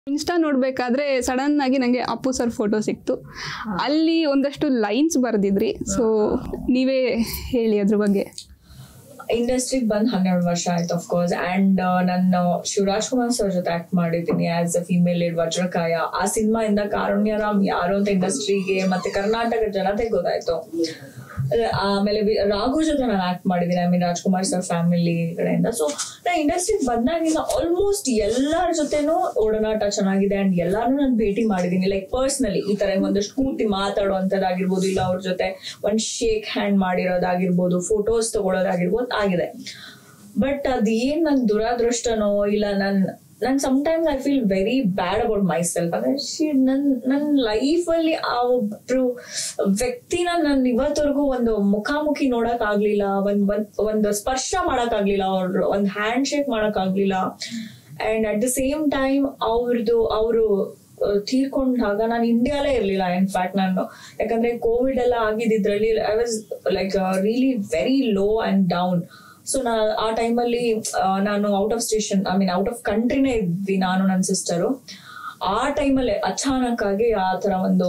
insta ನೋಡ್ಬೇಕಾದ್ರೆ sudden ಆಗಿ ನಂಗೆ ಅಪ್ಪು ಸರ್ ಫೋಟೋ ಸಿಕ್ತು ಅಲ್ಲಿ ಒಂದಷ್ಟು ಲೈನ್ಸ್ ಬರ್ದಿದ್ರಿ ಸೊ ನೀವೇ ಹೇಳಿ ಅದ್ರ ಬಗ್ಗೆ ಇಂಡಸ್ಟ್ರಿಗೆ ಬಂದ್ ಹನ್ನೆರಡು ವರ್ಷ ಆಯ್ತು ಆಫ್ ಕೋರ್ಸ್ ಅಂಡ್ ನಾನು ಶಿವರಾಜ್ ಕುಮಾರ್ ಸರ್ ಜೊತೆ ಆಕ್ಟ್ ಮಾಡಿದ್ದೀನಿ as a female lead Vajrakaya ಆ ಸಿನಿಮಾ ಇಂದ ಕಾರುಣ್ಯರಾಮ್ ಯಾರು ಅಂತ ಇಂಡಸ್ಟ್ರಿಗೆ ಮತ್ತೆ ಕರ್ನಾಟಕ ಜನತೆಗೆ ಗೊತ್ತಾಯ್ತು ಆಮೇಲೆ ವಿ- ರಾಘು ಜೊತೆ ನಾನು ಆಕ್ಟ್ ಮಾಡಿದ್ದೀನಿ I mean Rajkumar sir family ಕಡೆಯಿಂದ ಸೊ ನಾ ಇಂಡಸ್ಟ್ರಿಗೆ ಬಂದಾಗಿಂದ ಆಲ್ಮೋಸ್ಟ್ ಎಲ್ಲರ ಜೊತೆನೂ ಒಡನಾಟ ಚೆನ್ನಾಗಿದೆ ಅಂಡ್ ಎಲ್ಲಾರು ನಾನು ಭೇಟಿ ಮಾಡಿದ್ದೀನಿ ಲೈಕ್ ಪರ್ಸ್ನಲಿ ಈ ತರ ಒಂದಷ್ಟು ಕೂತಿ ಮಾತಾಡುವಂತದ್ದಾಗಿರ್ಬೋದು ಇಲ್ಲ ಅವ್ರ ಜೊತೆ ಒಂದ್ ಶೇಕ್ ಹ್ಯಾಂಡ್ ಮಾಡಿರೋದಾಗಿರ್ಬೋದು ಫೋಟೋಸ್ ತಗೊಳ್ಳೋದಾಗಿರ್ಬೋದು ಆಗಿದೆ ಬಟ್ ಅದೇನ್ ನನ್ ದುರಾದೃಷ್ಟನೋ ಇಲ್ಲ ನನ್ ನನ್ sometimes I feel very bad about myself ಅಂದ್ರೆ ಶಿ- ನನ್ ನನ್ನ ಲೈಫಲ್ಲಿ ಆ ಒಬ್ರು ವ್ಯಕ್ತಿನ ನನ್ ಇವತ್ತವರೆಗೂ ಒಂದು ಮುಖಾಮುಖಿ ನೋಡಕ್ ಆಗ್ಲಿಲ್ಲ ಒಂದ್ ಒಂದ್ ಒಂದು ಸ್ಪರ್ಶ ಮಾಡಕ್ ಆಗ್ಲಿಲ್ಲ ಅವ್ರ ಒಂದ್ ಹ್ಯಾಂಡ್ ಶೇಕ್ ಮಾಡಕ್ ಆಗ್ಲಿಲ್ಲ and at the same time ಅವ್ರದ್ದು ಅವರು ತೀರ್ಕೊಂಡಾಗ ನಾನು ಇಂಡಿಯಾಲೇ ಇರ್ಲಿಲ್ಲ ಇನ್ಫ್ಯಾಕ್ಟ್ ನಾನು ಯಾಕಂದ್ರೆ ಕೋವಿಡ್ ಎಲ್ಲ ಆಗಿದ್ರಲ್ಲಿ I was like really very low and down so ನಾ ಆ ಟೈಮಲ್ಲಿ ನಾನು out of station I mean out of ಕಂಟ್ರಿನೇ ಇದ್ವಿ ನಾನು ನನ್ನ ಸಿಸ್ಟರು ಆ ಟೈಮಲ್ಲೇ ಅಚಾನಕ್ ಆಗಿ ಆ ತರ ಒಂದು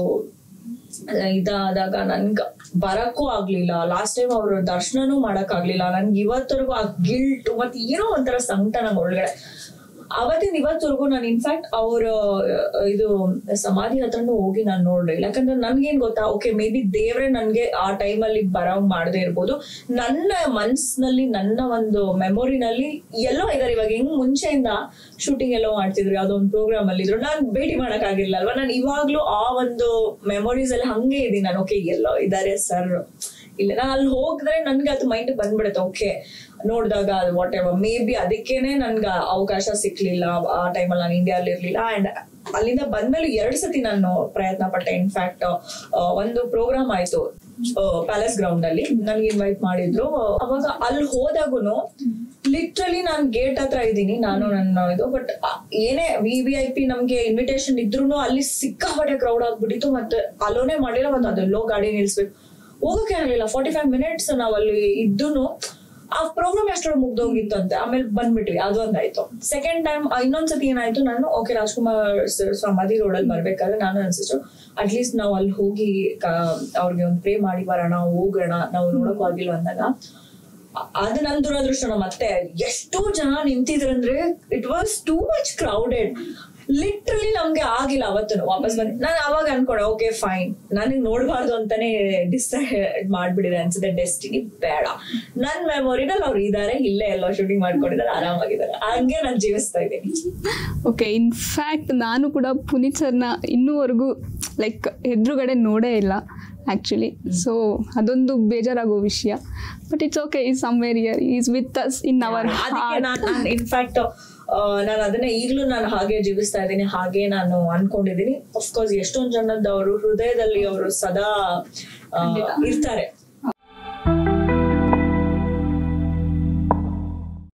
ಇದಾದಾಗ ನನ್ಗ ಬರಕ್ಕೂ ಆಗ್ಲಿಲ್ಲ ಲಾಸ್ಟ್ ಟೈಮ್ ಅವ್ರ ದರ್ಶನನೂ ಮಾಡಕ್ ಆಗ್ಲಿಲ್ಲ ನನ್ಗೆ ಇವತ್ತವರೆಗೂ ಆ ಗಿಲ್ಟ್ ಮತ್ತೆ ಏನೋ ಒಂಥರ ಸಂಕಟ ನಂಗೆ ಒಳಗಡೆ ಅವತ್ತಿನ ಇವತ್ತವರೆಗೂ ನಾನು ಇನ್ಫ್ಯಾಕ್ಟ್ ಅವ್ರ ಇದು ಸಮಾಧಿ ಹತ್ರನೂ ಹೋಗಿ ನಾನು ನೋಡ್ಲಿಲ್ಲ ಯಾಕಂದ್ರೆ ನನ್ಗೇನ್ ಗೊತ್ತಾ ಓಕೆ ಮೇ ಬಿ ದೇವ್ರೆ ನನ್ಗೆ ಆ ಟೈಮಲ್ಲಿ ಬರೋಂಗ್ ಮಾಡದೇ ಇರ್ಬೋದು ನನ್ನ ಮನ್ಸ್ನಲ್ಲಿ ನನ್ನ ಒಂದು ಮೆಮೊರಿನಲ್ಲಿ ಎಲ್ಲೋ ಇದಾರೆ ಇವಾಗ ಹೆಂಗ್ ಮುಂಚೆಯಿಂದ ಶೂಟಿಂಗ್ ಎಲ್ಲೋ ಮಾಡ್ತಿದ್ರು ಯಾವ್ದೋ ಒಂದು ಪ್ರೋಗ್ರಾಮ್ ಅಲ್ಲಿ ಇದ್ರು ನಾನು ಭೇಟಿ ಮಾಡಕ್ ಆಗಿರ್ಲಿಲ್ಲ ಅಲ್ವಾ ನಾನು ಇವಾಗ್ಲೂ ಆ ಒಂದು ಮೆಮೊರೀಸ್ ಅಲ್ಲಿ ಹಂಗೆ ಇದೀನಿ ನಾನು ಓಕೆ ಎಲ್ಲೋ ಇದಾರೆ ಸರ್ ಇಲ್ಲ ನಾನು ಅಲ್ಲಿ ಹೋಗಿದ್ರೆ ನನ್ಗೆ ಅದು ಮೈಂಡ್ ಬಂದ್ಬಿಡುತ್ತೆ ಓಕೆ ನೋಡಿದಾಗ ಅದು ವಾಟ್ ಎವರ್ ಮೇ ಬಿ ಅದಕ್ಕೇನೆ ನನ್ಗೆ ಅವಕಾಶ ಸಿಕ್ಲಿಲ್ಲ ಆ ಟೈಮಲ್ಲಿ ನಾನು ಇಂಡಿಯಾದಲ್ಲಿ ಇರ್ಲಿಲ್ಲ ಅಂಡ್ ಅಲ್ಲಿಂದ ಬಂದ್ಮೇಲೆ ಎರಡ್ ಸತಿ ನಾನು ಪ್ರಯತ್ನ ಪಟ್ಟೆ ಇನ್ಫ್ಯಾಕ್ಟ್ ಒಂದು ಪ್ರೋಗ್ರಾಮ್ ಆಯ್ತು ಪ್ಯಾಲೇಸ್ ಗ್ರೌಂಡ್ ಅಲ್ಲಿ ನನ್ಗೆ ಇನ್ವೈಟ್ ಮಾಡಿದ್ರು ಅವಾಗ ಅಲ್ಲಿ ಹೋದಾಗುನು ಲಿಟ್ರಲಿ ನಾನು ಗೇಟ್ ಹತ್ರ ಇದ್ದೀನಿ ನಾನು ನನ್ನ ಇದು ಬಟ್ ಏನೇ ವಿ ವಿ ಐ ಪಿ ನಮ್ಗೆ ಇನ್ವಿಟೇಷನ್ ಇದ್ರು ಅಲ್ಲಿ ಸಿಕ್ಕಾಪಟ್ಟೆ ಕ್ರೌಡ್ ಆಗ್ಬಿಟ್ಟಿತ್ತು ಮತ್ತೆ ಅಲೋನೆ ಮಾಡಿಲ್ಲ ಮತ್ತೆ ಅದೆಲ್ಲೋ ಗಾಡಿ ನಿಲ್ಸ್ಬೇಕು ಹೋಗಕ್ಕೆ ಆಗ್ಲಿಲ್ಲ ಫಾರ್ಟಿ ಫೈವ್ ಮಿನಿಟ್ಸ್ ನಾವ್ ಅಲ್ಲಿ ಇದ್ದೂನು ಆ ಪ್ರೋಗ್ರಾಮ್ ಎಷ್ಟೊಳಗೆ ಮುಗ್ದೋಗಿತ್ತಂತೆ ಆಮೇಲೆ ಬಂದ್ಬಿಟ್ವಿ ಅದೊಂದಾಯ್ತು ಸೆಕೆಂಡ್ ಟೈಮ್ ಇನ್ನೊಂದ್ಸತಿ ಏನಾಯ್ತು ನಾನು ಓಕೆ ರಾಜ್ಕುಮಾರ್ ಸರ್ ಸಮಾಧಿ ರೋಡಲ್ಲಿ ಬರ್ಬೇಕಾದ್ರೆ ನಾನು ನನ್ನ ಸಿಸ್ಟರ್ ಅಟ್ಲೀಸ್ಟ್ ನಾವು ಅಲ್ಲಿ ಹೋಗಿ ಕ- ಅವ್ರಿಗೆ ಒಂದು ಪ್ರೇ ಮಾಡಿ ಬರೋಣ ಹೋಗೋಣ ನಾವು ನೋಡಕ್ ಆಗಿಲ್ಲ ಅಂದಾಗ ಅ- ಅದು ನನ್ ದುರದೃಷ್ಟನ ಮತ್ತೆ ಎಷ್ಟೋ ಜನ ನಿಂತಿದ್ರಂದ್ರೆ it was too much crowded literally ನಮ್ಗೆ ಆಗಿಲ್ಲ ಅವತ್ತು ವಾಪಸ್ ಬಂದ್ ನಾನು ಅವಾಗ ಅನ್ಕೊಂಡೆ ಓಕೆ ಫೈನ್ ನನಗೆ ನೋಡ್ಬಾರ್ದು ಅಂತಾನೆ ಡಿಸೈಡ್ ಮಾಡ್ಬಿಡಿದೆ ಅನ್ಸುತ್ತೆ ಡೆಸ್ಟಿನಿ ಬೇಡ ನನ್ ಮೆಮೊರಿನಲ್ಲಿ ಅವ್ರು ಇದಾರೆ ಇಲ್ಲೇ ಎಲ್ಲ ಶೂಟಿಂಗ್ ಮಾಡ್ಕೊಂಡಿದ್ದಾರೆ ಆರಾಮಾಗಿದ್ದಾರೆ ಹಂಗೆ ನಾನು ಜೀವಿಸ್ತಾ ಇದ್ದೀನಿ ಓಕೆ ಇನ್ಫ್ಯಾಕ್ಟ್ ನಾನು ಕೂಡ ಪುನೀತ್ ಸರ್ನ ಇನ್ನೂವರೆಗೂ ಲೈಕ್ ಎದುರುಗಡೆ ನೋಡೇ ಇಲ್ಲ ಆ್ಯಕ್ಚುಲಿ ಸೊ ಅದೊಂದು ಬೇಜಾರಾಗೋ ವಿಷಯ ಬಟ್ ಇಟ್ಸ್ ಓಕೆ ಈ somewhere year is with us in our ಅದಕ್ಕೆ ನಾನು ಇನ್ಫ್ಯಾಕ್ಟ್ ನಾನು ಅದನ್ನ ಈಗಲೂ ನಾನು ಹಾಗೆ ಜೀವಿಸ್ತಾ ಇದ್ದೀನಿ ಹಾಗೆ ನಾನು ಅನ್ಕೊಂಡಿದ್ದೀನಿ ಅಫ್ಕೋರ್ಸ್ ಎಷ್ಟೊಂದ್ ಜನದ ಅವರು ಹೃದಯದಲ್ಲಿ ಅವರು ಸದಾ ಆ, ಇರ್ತಾರೆ